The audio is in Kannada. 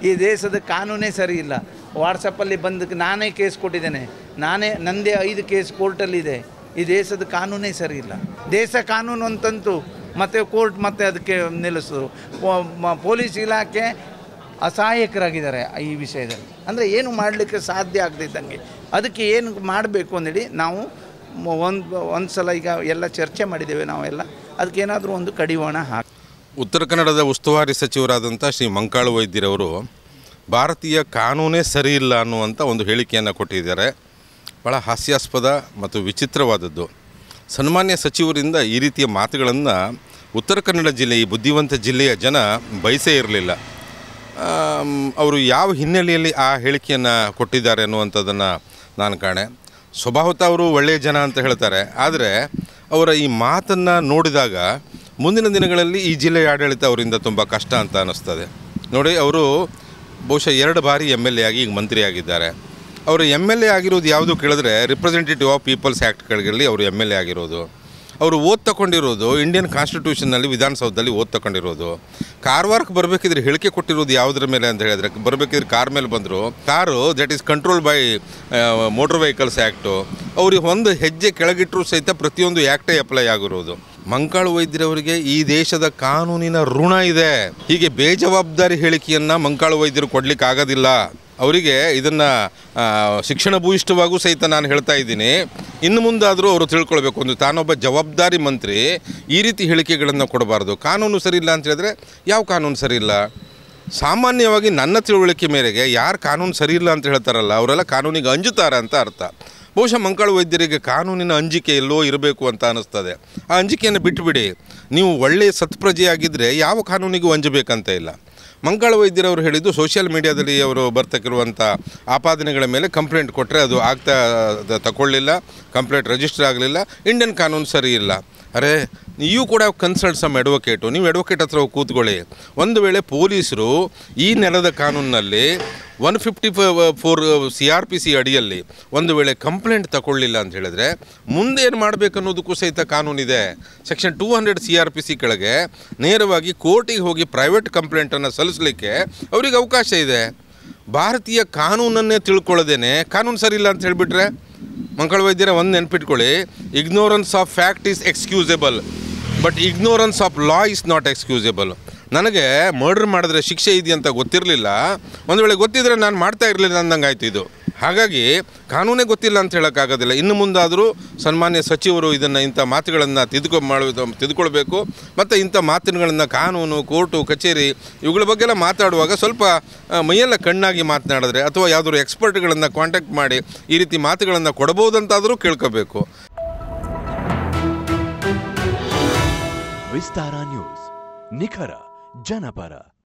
ಈ ದೇಶದ ಕಾನೂನೇ ಸರಿ ಇಲ್ಲ ವಾಟ್ಸಪ್ಪಲ್ಲಿ ಬಂದು ನಾನೇ ಕೇಸ್ ಕೊಟ್ಟಿದ್ದೇನೆ ನಾನೇ ನಂದೇ ಐದು ಕೇಸ್ ಕೋರ್ಟಲ್ಲಿದೆ ಈ ದೇಶದ ಕಾನೂನೇ ಸರಿ ಇಲ್ಲ ದೇಶ ಕಾನೂನು ಅಂತಂತೂ ಮತ್ತು ಕೋರ್ಟ್ ಮತ್ತೆ ಅದಕ್ಕೆ ನಿಲ್ಲಿಸೋದು ಪೊ- ಮ- ಪೊಲೀಸ್ ಇಲಾಖೆ ಅಸಹಾಯಕರಾಗಿದ್ದಾರೆ ಈ ವಿಷಯದಲ್ಲಿ ಅಂದರೆ ಏನು ಮಾಡಲಿಕ್ಕೆ ಸಾಧ್ಯ ಆಗದಿದ್ದಂಗೆ ಅದಕ್ಕೆ ಏನು ಮಾಡಬೇಕು ಅಂದೇಳಿ ನಾವು ಒಂದು ಒಂದು ಸಲ ಈಗ ಎಲ್ಲ ಚರ್ಚೆ ಮಾಡಿದ್ದೇವೆ ನಾವೆಲ್ಲ ಅದಕ್ಕೆ ಏನಾದರೂ ಒಂದು ಕಡಿವಾಣ ಹಾಕಿ ಉತ್ತರ ಕನ್ನಡದ ಉಸ್ತುವಾರಿ ಸಚಿವರಾದಂಥ ಶ್ರೀ ಮಂಕಾಳು ವೈದ್ಯರವರು ಭಾರತೀಯ ಕಾನೂನೇ ಸರಿ ಇಲ್ಲ ಅನ್ನುವಂಥ ಒಂದು ಹೇಳಿಕೆಯನ್ನು ಕೊಟ್ಟಿದ್ದಾರೆ ಭಾಳ ಹಾಸ್ಯಾಸ್ಪದ ಮತ್ತು ವಿಚಿತ್ರವಾದದ್ದು ಸನ್ಮಾನ್ಯ ಸಚಿವರಿಂದ ಈ ರೀತಿಯ ಮಾತುಗಳನ್ನು ಉತ್ತರ ಕನ್ನಡ ಜಿಲ್ಲೆ ಈ ಬುದ್ಧಿವಂತ ಜಿಲ್ಲೆಯ ಜನ ಬಯಸೇ ಇರಲಿಲ್ಲ ಅವರು ಯಾವ ಹಿನ್ನೆಲೆಯಲ್ಲಿ ಆ ಹೇಳಿಕೆಯನ್ನು ಕೊಟ್ಟಿದ್ದಾರೆ ಅನ್ನುವಂಥದ್ದನ್ನು ನಾನು ಕಾಣೆ ಸ್ವಭಾವತಃ ಅವರು ಒಳ್ಳೆಯ ಜನ ಅಂತ ಹೇಳ್ತಾರೆ ಆದರೆ ಅವರ ಈ ಮಾತನ್ನು ನೋಡಿದಾಗ ಮುಂದಿನ ದಿನಗಳಲ್ಲಿ ಈ ಜಿಲ್ಲೆಯ ಆಡಳಿತ ಅವರಿಂದ ತುಂಬ ಕಷ್ಟ ಅಂತ ಅನ್ನಿಸ್ತದೆ ನೋಡಿ ಅವರು ಬಹುಶಃ ಎರಡು ಬಾರಿ ಎಮ್ ಎಲ್ ಎ ಆಗಿ ಈಗ ಮಂತ್ರಿ ಆಗಿದ್ದಾರೆ ಅವರು ಎಮ್ ಎಲ್ ಎ ಆಗಿರೋದು ಯಾವುದು ಕೇಳಿದ್ರೆ ರಿಪ್ರೆಸೆಂಟೇಟಿವ್ ಆಫ್ ಪೀಪಲ್ಸ್ ಆ್ಯಕ್ಟ್ಗಳಲ್ಲಿ ಅವರು ಎಮ್ ಎಲ್ ಎ ಆಗಿರೋದು ಅವರು ಓದ್ ತಗೊಂಡಿರೋದು ಇಂಡಿಯನ್ ಕಾನ್ಸ್ಟಿಟ್ಯೂಷನ್ನಲ್ಲಿ ವಿಧಾನಸೌಧದಲ್ಲಿ ಓದ್ ತಗೊಂಡಿರೋದು ಕಾರವಾರಕ್ಕೆ ಬರಬೇಕಿದ್ರೆ ಹೇಳಿಕೆ ಕೊಟ್ಟಿರೋದು ಯಾವುದ್ರ ಮೇಲೆ ಅಂತ ಹೇಳಿದ್ರೆ ಬರಬೇಕಿದ್ರೆ ಕಾರ್ ಮೇಲೆ ಬಂದರು car that is control by motor vehicles act ಅವ್ರಿಗೆ ಒಂದು ಹೆಜ್ಜೆ ಕೆಳಗಿಟ್ಟರು ಸಹಿತ ಪ್ರತಿಯೊಂದು ಆ್ಯಕ್ಟೇ ಅಪ್ಲೈ ಆಗಿರೋದು ಮಂಕಾಳು ವೈದ್ಯರವರಿಗೆ ಈ ದೇಶದ ಕಾನೂನಿನ ಋಣ ಇದೆ ಹೀಗೆ ಬೇಜವಾಬ್ದಾರಿ ಹೇಳಿಕೆಯನ್ನು ಮಂಕಾಳು ವೈದ್ಯರು ಕೊಡ್ಲಿಕ್ಕೆ ಆಗೋದಿಲ್ಲ ಅವರಿಗೆ ಇದನ್ನು ಶಿಕ್ಷಣ ಭೂಯಿಷ್ಠವಾಗೂ ಸಹಿತ ನಾನು ಹೇಳ್ತಾ ಇದ್ದೀನಿ ಇನ್ನು ಮುಂದಾದರೂ ಅವರು ತಿಳ್ಕೊಳ್ಬೇಕು ಒಂದು ತಾನೊಬ್ಬ ಜವಾಬ್ದಾರಿ ಮಂತ್ರಿ ಈ ರೀತಿ ಹೇಳಿಕೆಗಳನ್ನು ಕೊಡಬಾರ್ದು ಕಾನೂನು ಸರಿ ಇಲ್ಲ ಅಂತ ಹೇಳಿದ್ರೆ ಯಾವ ಕಾನೂನು ಸರಿ ಇಲ್ಲ ಸಾಮಾನ್ಯವಾಗಿ ನನ್ನ ತಿಳುವಳಿಕೆ ಮೇರೆಗೆ ಯಾರು ಕಾನೂನು ಸರಿ ಇಲ್ಲ ಅಂತ ಹೇಳ್ತಾರಲ್ಲ ಅವರೆಲ್ಲ ಕಾನೂನಿಗೆ ಅಂಜುತ್ತಾರೆ ಅಂತ ಅರ್ಥ ಬಹುಶಃ ಮಂಕಾಳು ವೈದ್ಯರಿಗೆ ಕಾನೂನಿನ ಅಂಜಿಕೆ ಎಲ್ಲೋ ಇರಬೇಕು ಅಂತ ಅನ್ನಿಸ್ತದೆ ಆ ಅಂಜಿಕೆಯನ್ನು ಬಿಟ್ಟುಬಿಡಿ ನೀವು ಒಳ್ಳೆಯ ಸತ್ಪ್ರಜೆಯಾಗಿದ್ದರೆ ಯಾವ ಕಾನೂನಿಗೂ ಅಂಜಬೇಕಂತ ಇಲ್ಲ ಮಂಕಾಳ ವೈದ್ಯರವರು ಹೇಳಿದ್ದು ಸೋಷಿಯಲ್ ಮೀಡಿಯಾದಲ್ಲಿ ಅವರು ಬರ್ತಕ್ಕಿರುವಂಥ ಆಪಾದನೆಗಳ ಮೇಲೆ ಕಂಪ್ಲೇಂಟ್ ಕೊಟ್ಟರೆ ಅದು ಆಗ್ತಾ ದ- ತಗೊಳ್ಳಿಲ್ಲ ಕಂಪ್ಲೇಂಟ್ ರಿಜಿಸ್ಟರ್ ಆಗಲಿಲ್ಲ ಇಂಡಿಯನ್ ಕಾನೂನು ಸರಿ ಇಲ್ಲ ಅರೆ ನೀವು ಕೂಡ ಕನ್ಸಲ್ಟ್ ಸಮ್ ಅಡ್ವೊಕೇಟು ನೀವು ಅಡ್ವೊಕೇಟ್ ಹತ್ರ ಹೋಗಿ ಕೂತ್ಕೊಳ್ಳಿ ಒಂದು ವೇಳೆ ಪೊಲೀಸರು ಈ ನೆಲದ ಕಾನೂನಿನಲ್ಲಿ one fifty four C R P C ಅಡಿಯಲ್ಲಿ ಒಂದು ವೇಳೆ ಕಂಪ್ಲೇಂಟ್ ತಗೊಳ್ಳಿಲ್ಲ ಅಂತ ಹೇಳಿದ್ರೆ ಮುಂದೆ ಏನು ಮಾಡಬೇಕನ್ನೋದಕ್ಕೂ ಸಹಿತ ಕಾನೂನಿದೆ section two hundred C R P C ಕೆಳಗೆ ನೇರವಾಗಿ ಕೋರ್ಟಿಗೆ ಹೋಗಿ ಪ್ರೈವೇಟ್ ಕಂಪ್ಲೇಂಟನ್ನು ಸಲ್ಲಿಸಲಿಕ್ಕೆ ಅವರಿಗೆ ಅವಕಾಶ ಇದೆ ಭಾರತೀಯ ಕಾನೂನನ್ನೇ ತಿಳ್ಕೊಳ್ಳೋದೇನೆ ಕಾನೂನು ಸರಿ ಇಲ್ಲ ಅಂತ ಹೇಳಿಬಿಟ್ರೆ ಮಂಗಳ ವೈದ್ಯರ ಒಂದು ನೆನ್ಪಿಟ್ಕೊಳ್ಳಿ ignorance of fact is excusable but ignorance of law is not excusable ನನಗೆ ಮರ್ಡರ್ ಮಾಡಿದ್ರೆ ಶಿಕ್ಷೆ ಇದೆಯಂತ ಗೊತ್ತಿರಲಿಲ್ಲ ಒಂದು ವೇಳೆ ಗೊತ್ತಿದ್ರೆ ನಾನು ಮಾಡ್ತಾ ಇರಲಿಲ್ಲ ಅಂದಂಗೆ ಆಯ್ತು ಇದು ಹಾಗಾಗಿ ಕಾನೂನೇ ಗೊತ್ತಿಲ್ಲ ಅಂತ ಹೇಳೋಕ್ಕಾಗೋದಿಲ್ಲ ಇನ್ನು ಮುಂದಾದರೂ ಸನ್ಮಾನ್ಯ ಸಚಿವರು ಇದನ್ನು ಇಂಥ ಮಾತುಗಳನ್ನು ತಿದ್ದುಕೊ ಮಾಡೋದು ತಿದ್ದುಕೊಳ್ಬೇಕು ಮತ್ತು ಇಂಥ ಮಾತುಗಳನ್ನು ಕಾನೂನು ಕೋರ್ಟು ಕಚೇರಿ ಇವುಗಳ ಬಗ್ಗೆ ಎಲ್ಲ ಮಾತಾಡುವಾಗ ಸ್ವಲ್ಪ ಆ, ಮೈಯೆಲ್ಲ ಕಣ್ಣಾಗಿ ಮಾತನಾಡಿದ್ರೆ ಅಥವಾ ಯಾವುದಾದ್ರು ಎಕ್ಸ್ಪರ್ಟ್ಗಳನ್ನು ಕಾಂಟ್ಯಾಕ್ಟ್ ಮಾಡಿ ಈ ರೀತಿ ಮಾತುಗಳನ್ನು ಕೊಡಬಹುದಂತಾದರೂ ಕೇಳ್ಕೋಬೇಕು ವಿಸ್ತಾರ ನ್ಯೂಸ್ ನಿಖರ ಜನಪರ